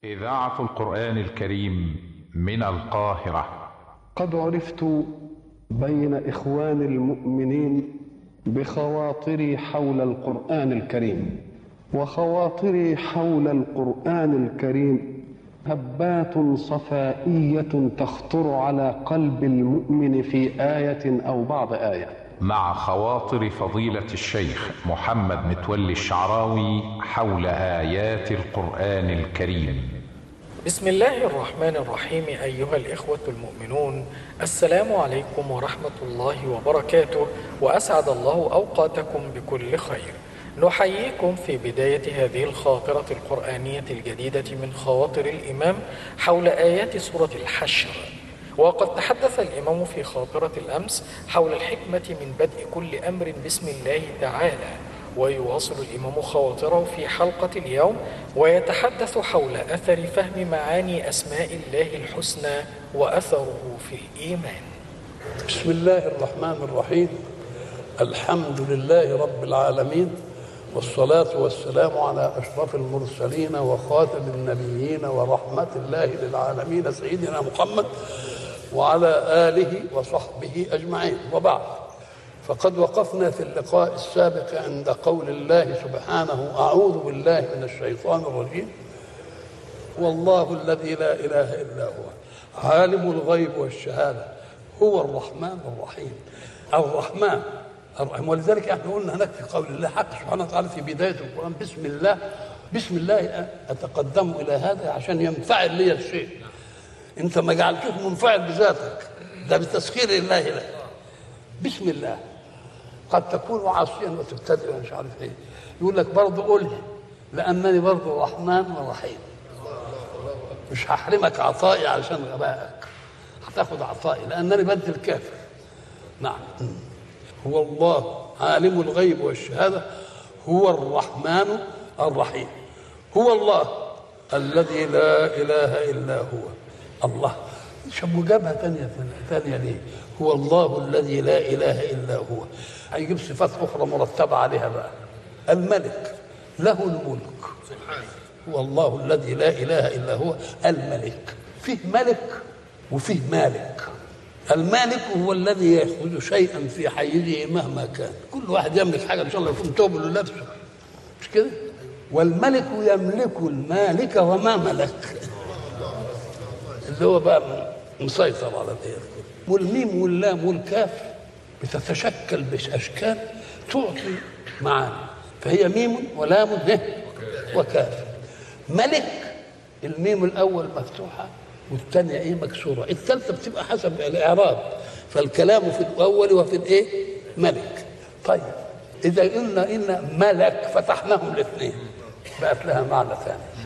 إذاعة القرآن الكريم من القاهرة قد عرفت بين إخوان المؤمنين بخواطري حول القرآن الكريم وخواطري حول القرآن الكريم هبات صفائية تخطر على قلب المؤمن في آية أو بعض آية مع خواطر فضيلة الشيخ محمد متولي الشعراوي حول آيات القرآن الكريم بسم الله الرحمن الرحيم أيها الإخوة المؤمنون السلام عليكم ورحمة الله وبركاته وأسعد الله أوقاتكم بكل خير نحييكم في بداية هذه الخاطرة القرآنية الجديدة من خواطر الإمام حول آيات سورة الحشر وقد تحدث الإمام في خاطرة الأمس حول الحكمة من بدء كل أمر بسم الله تعالى ويواصل الإمام خواطره في حلقة اليوم ويتحدث حول أثر فهم معاني أسماء الله الحسنى وأثره في الإيمان بسم الله الرحمن الرحيم الحمد لله رب العالمين والصلاة والسلام على أشرف المرسلين وخاتم النبيين ورحمة الله للعالمين سيدنا محمد وعلى آله وصحبه أجمعين وبعد فقد وقفنا في اللقاء السابق عند قول الله سبحانه أعوذ بالله من الشيطان الرجيم والله الذي لا إله إلا هو عالم الغيب والشهادة هو الرحمن الرحيم الرحمن الرحيم ولذلك احنا قلنا هناك في قول الله حق سبحانه وتعالى في بداية القرآن بسم الله بسم الله أتقدم إلى هذا عشان ينفعل لي الشيء أنت ما جعلتوش منفعل بذاتك ده بتسخير الله لك بسم الله قد تكون عاصيا وتبتدئ مش عارف ايه يقول لك برضه قولها لانني برضه رحمن ورحيم مش هحرمك عطائي علشان غبائك هتاخد عطائي لانني بدي الكافر نعم هو الله عالم الغيب والشهاده هو الرحمن الرحيم هو الله الذي لا اله الا هو الله شو جابها ثانيه ثانيه ليه هو الله الذي لا اله الا هو هيجيب صفات اخرى مرتبه عليها بقى الملك له الملك هو الله الذي لا اله الا هو الملك فيه ملك وفيه مالك المالك هو الذي ياخذ شيئا في حيزه مهما كان كل واحد يملك حاجه ان شاء الله يكون توب لنفسه مش كده والملك يملك المالك وما ملك اللي هو بقى مسيطر على الايه والميم واللام والكاف بتتشكل باشكال تعطي معاني فهي ميم ولام وكاف ملك الميم الاول مفتوحه والثانيه ايه مكسوره الثالثه بتبقى حسب الاعراب فالكلام في الاول وفي الايه ملك طيب اذا قلنا ان ملك فتحناهم الاثنين بقت لها معنى ثاني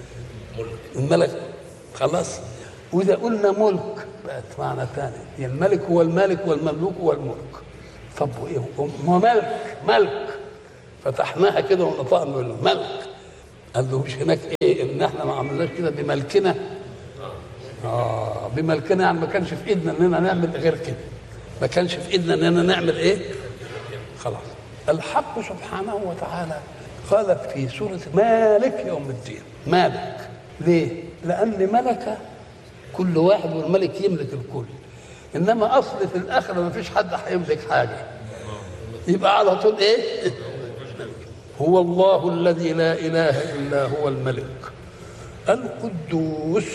الملك خلاص واذا قلنا ملك بقت معنى ثاني يعني الملك هو المالك والمملوك هو الملك طب وايه هو ملك ملك فتحناها كده ونطقنا نقول له ملك قال له مش هناك ايه ان احنا ما عملناش كده بملكنا اه بملكنا يعني ما كانش في ايدنا اننا نعمل غير كده ما كانش في ايدنا اننا نعمل ايه خلاص الحق سبحانه وتعالى قال في سورة مالك يوم الدين مالك ليه؟ لأن ملك كل واحد والملك يملك الكل انما اصل في الاخره ما فيش حد هيملك حاجه يبقى على طول ايه هو الله الذي لا اله الا هو الملك القدوس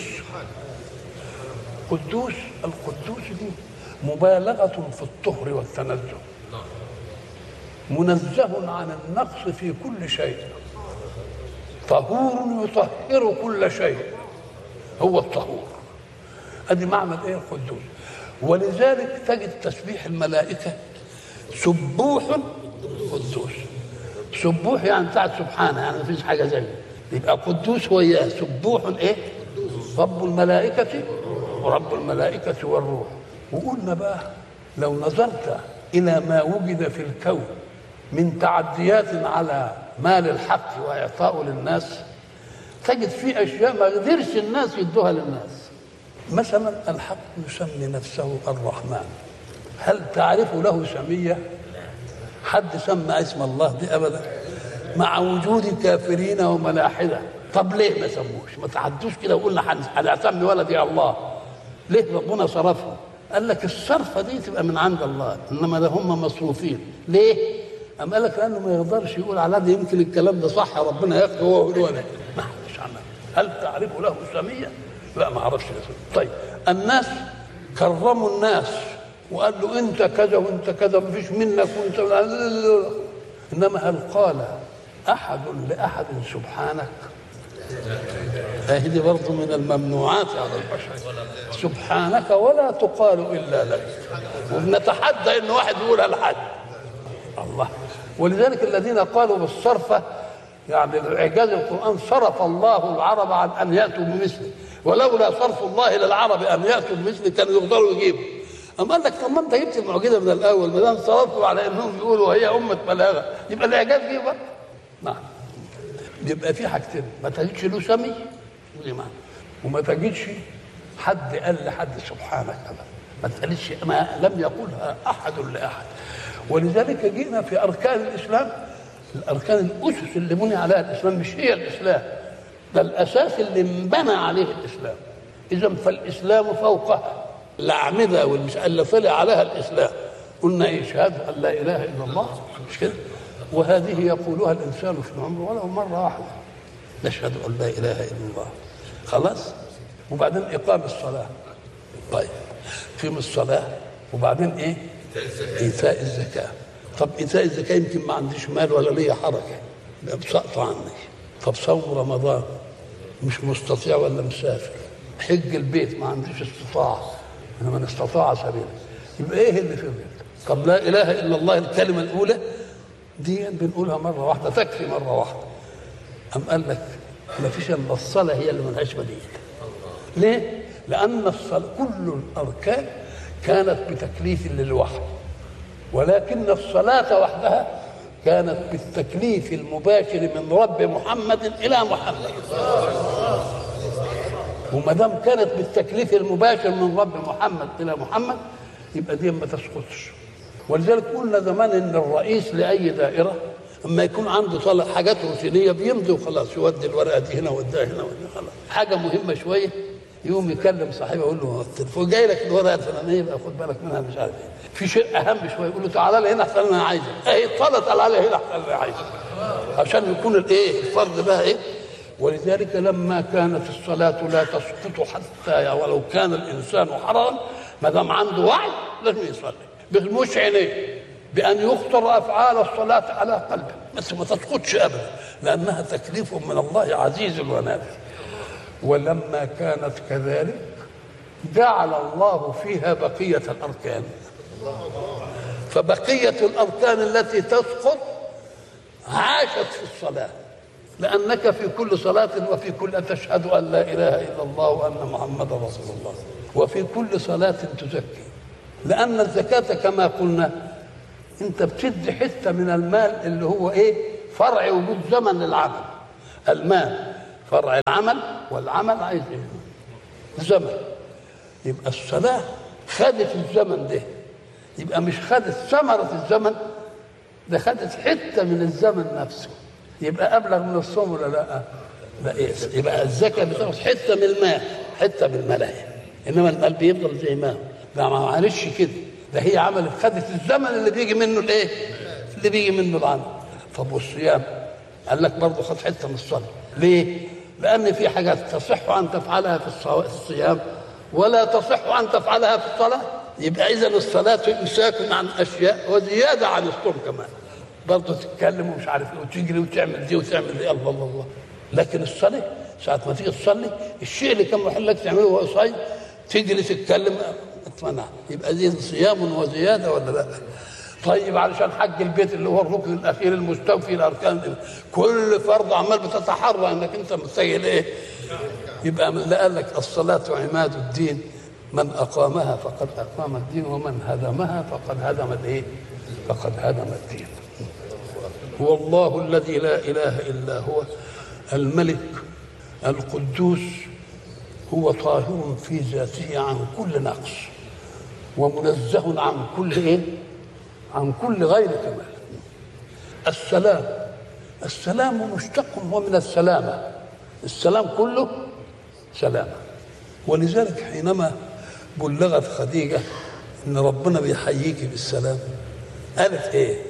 قدوس القدوس دي مبالغه في الطهر والتنزه منزه عن النقص في كل شيء طهور يطهر كل شيء هو الطهور ادي معنى الايه القدوس ولذلك تجد تسبيح الملائكه سبوح قدوس سبوح يعني بتاعت سبحانه يعني مفيش حاجه زيه يبقى قدوس هو اياه سبوح ايه رب الملائكه ورب الملائكه والروح وقلنا بقى لو نظرت الى ما وجد في الكون من تعديات على مال الحق واعطائه للناس تجد فيه اشياء ما قدرش الناس يدوها للناس مثلا الحق يسمي نفسه الرحمن هل تعرف له سمية حد سمى اسم الله دي أبدا مع وجود كافرين وملاحدة طب ليه ما سموش ما تعدوش كده وقلنا هن- هنسمي ولدي الله ليه ربنا صرفهم قال لك الصرفه دي تبقى من عند الله انما ده هم مصروفين ليه أم قال لك لانه ما يقدرش يقول على ده يمكن الكلام ده صح ربنا ياخده هو ويقول له ما حدش عنه هل تعرف له سميا؟ لا ما اعرفش اسمه طيب الناس كرموا الناس وقال له انت كذا وانت كذا ما فيش منك وانت لا لا لا لا. انما هل قال احد لاحد سبحانك هذه برضه من الممنوعات على البشر سبحانك ولا تقال الا لك وبنتحدى ان واحد يقولها لحد الله ولذلك الذين قالوا بالصرفه يعني اعجاز القران صرف الله العرب عن ان ياتوا بمثله ولولا صرف الله للعرب ان ياتوا بمثله كانوا يقدروا يجيبوا اما قال لك طب ما انت جبت المعجزه من الاول ما دام صرفوا على انهم يقولوا هي امه بلاغه يبقى الاعجاز جه برضه نعم يبقى في حاجتين ما تجدش له سمي ودي معنى وما تجدش حد قال لحد سبحانك أبدا ما تقالش ما لم يقولها احد لاحد ولذلك جئنا في اركان الاسلام الاركان الاسس اللي بني عليها الاسلام مش هي الاسلام ده الاساس اللي انبنى عليه الاسلام اذا فالاسلام فوقها الاعمده والمش اللي طلع عليها الاسلام قلنا ايه شهاده ان لا اله الا الله مش كده وهذه يقولها الانسان في عمره ولو مره واحده نشهد ان لا اله الا الله خلاص وبعدين اقام الصلاه طيب قيم الصلاه وبعدين ايه ايتاء الزكاه طب ايتاء الزكاه يمكن ما عنديش مال ولا ليا حركه يبقى بسقط عني طب صوم رمضان مش مستطيع ولا مسافر حج البيت ما عنديش استطاعه انا من استطاع سبيلا يبقى ايه اللي في البيت طب لا اله الا الله الكلمه الاولى دي بنقولها مره واحده تكفي مره واحده أم قال لك ما فيش الا الصلاه هي اللي ملهاش بديل ليه؟ لأن الصلاة كل الأركان كانت بتكليف للوحي ولكن الصلاة وحدها كانت بالتكليف المباشر من رب محمد إلى محمد وما دام كانت بالتكليف المباشر من رب محمد إلى محمد يبقى دي ما تسقطش ولذلك قلنا زمان ان الرئيس لاي دائره اما يكون عنده طلع حاجات روتينيه بيمضي وخلاص يودي الورقه دي هنا ويوديها هنا ويوديها خلاص حاجه مهمه شويه يقوم يكلم صاحبه يقول له التليفون جاي لك الورقه الفلانيه يبقى خد بالك منها مش عارف ايه في شيء اهم شويه يقول له تعالى لي هنا احسن انا عايزك اهي طلع تعالى لي هنا احسن انا عايزك عشان يكون الايه الفرد بقى ايه ولذلك لما كانت الصلاة لا تسقط حتى ولو كان الإنسان حرا ما دام عنده وعي لازم يصلي بغموش عينيه بأن يخطر أفعال الصلاة على قلبه بس ما تسقطش أبدا لأنها تكليف من الله عزيز ونافذ ولما كانت كذلك جعل الله فيها بقية الأركان فبقية الأركان التي تسقط عاشت في الصلاة لأنك في كل صلاة وفي كل تشهد أن لا إله إلا الله وأن محمدا رسول الله وفي كل صلاة تزكي لأن الزكاة كما قلنا أنت بتدي حتة من المال اللي هو إيه فرع وجود زمن للعمل المال فرع العمل والعمل عايز إيه زمن يبقى الصلاة خدت الزمن ده يبقى مش خدت ثمرة الزمن ده خدت حتة من الزمن نفسه يبقى أبلغ من الصوم ولا لا؟ لا إيه؟ يبقى الزكاة بتاخد حتة من المال حتة من الملايين إنما المال بيفضل زي ما هو ده ما معلش كده ده هي عملت خدت الزمن اللي بيجي منه الايه؟ اللي بيجي منه العمل طب والصيام قال لك برضه خد حته من الصلاه ليه؟ لأن في حاجات تصح أن تفعلها في الصو- الصيام ولا تصح أن تفعلها في الصلاة يبقى إذا الصلاة إمساك عن أشياء وزيادة عن الصوم كمان برضه تتكلم ومش عارف ايه وتجري وتعمل دي وتعمل دي الله الله الله لكن الصلاة ساعة ما تيجي تصلي الشيء اللي كان محل لك تعمله وهو صايم تجري تتكلم اتمنع يبقى دي صيام وزيادة ولا لا؟ طيب علشان حج البيت اللي هو الركن الاخير المستوفي لاركان كل فرض عمال بتتحرى انك انت متسيل ايه؟ يبقى من اللي قال لك الصلاة عماد الدين من أقامها فقد أقام الدين ومن هدمها فقد هدم الإيه؟ فقد هدم الدين هو الله الذي لا إله إلا هو الملك القدوس هو طاهر في ذاته عن كل نقص ومنزه عن كل إيه؟ عن كل غير كمال السلام السلام مشتق هو من السلامة السلام كله سلامة ولذلك حينما بلغت خديجة إن ربنا بيحييك بالسلام قالت إيه؟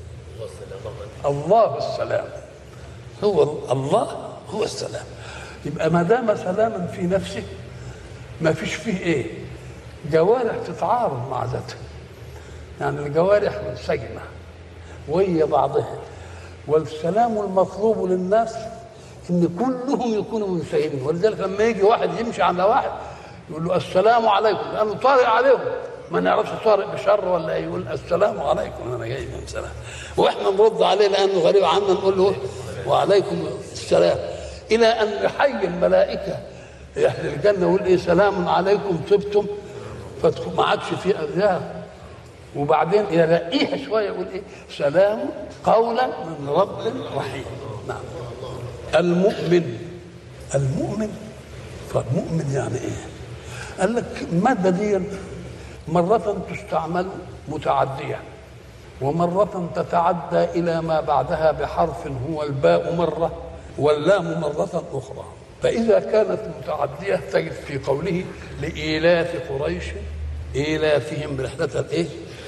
الله السلام هو الله هو السلام يبقى ما دام سلاما في نفسه ما فيش فيه ايه جوارح تتعارض مع ذاتها يعني الجوارح منسجمه وهي بعضها والسلام المطلوب للناس ان كلهم يكونوا منسجمين ولذلك لما يجي واحد يمشي على واحد يقول له السلام عليكم لانه طارئ عليهم ما نعرفش طارئ بشر ولا إيه، يقول السلام عليكم انا جاي من سلام واحنا نرد عليه لانه غريب عنا نقول له وعليكم السلام الى ان يحيي الملائكه اهل الجنه يقول ايه سلام عليكم طبتم فادخل ما عادش في اذياء وبعدين يلاقيها شويه يقول ايه سلام قولا من رب رحيم نعم المؤمن المؤمن فالمؤمن يعني ايه قال لك الماده دي مره تستعمل متعديه ومرة تتعدى إلى ما بعدها بحرف هو الباء مرة واللام مرة أخرى فإذا كانت متعدية تجد في قوله لإيلاف قريش إيلافهم رحلة الإيه؟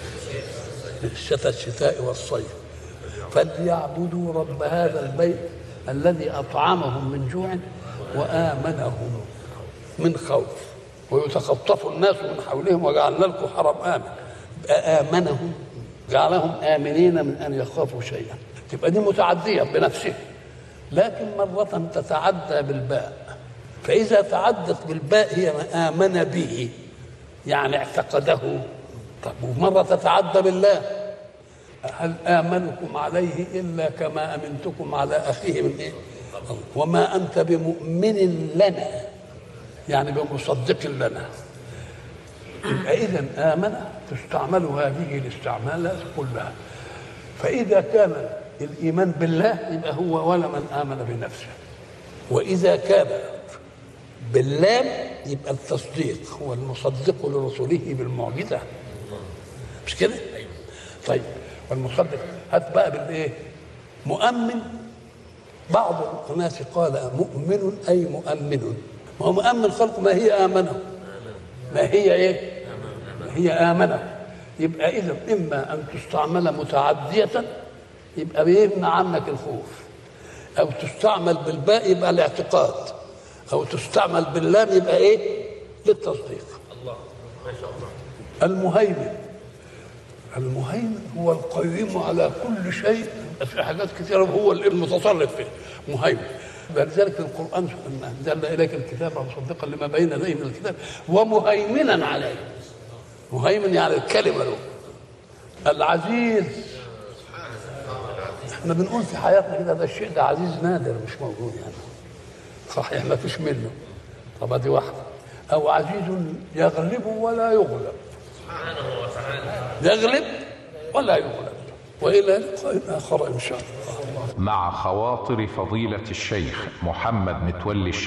الشتاء الشتاء والصيف فليعبدوا رب هذا البيت الذي أطعمهم من جوع وآمنهم من خوف ويتخطف الناس من حولهم وجعلنا لكم حرم آمن يبقى آمنهم جعلهم آمنين من أن يخافوا شيئا تبقى دي متعدية بنفسها لكن مرة تتعدى بالباء فإذا تعدت بالباء هي ما آمن به يعني اعتقده طب ومرة تتعدى بالله هل آمنكم عليه إلا كما أمنتكم على أخيه من إيه؟ وما أنت بمؤمن لنا يعني بمصدق لنا يبقى إذا آمن تستعمل هذه الاستعمالات كلها فإذا كان الإيمان بالله يبقى هو ولا من آمن بنفسه وإذا كان باللام يبقى التصديق هو المصدق لرسله بالمعجزة مش كده؟ طيب والمصدق هات بقى بالايه؟ مؤمن بعض الناس قال مؤمن اي مؤمن ما هو مؤمن خلق ما هي امنه ما هي ايه؟ ما هي امنه يبقى اذا اما ان تستعمل متعديه يبقى بيمنع عنك الخوف او تستعمل بالباء يبقى الاعتقاد او تستعمل باللام يبقى ايه؟ للتصديق الله ما شاء الله المهيمن المهيمن هو القيم على كل شيء في حاجات كثيرة هو المتصرف فيه مهيمن ولذلك القرآن أنزل إليك الكتاب مصدقا لما بين يديه من الكتاب ومهيمنا عليه مهيمن يعني الكلمة له العزيز احنا بنقول في حياتنا كده ده الشيء ده عزيز نادر مش موجود يعني صحيح ما فيش منه طب دي واحدة أو عزيز يغلب ولا يغلب يغلب ولا يغلب والى لقاء اخر ان شاء الله مع خواطر فضيلة الشيخ محمد متولي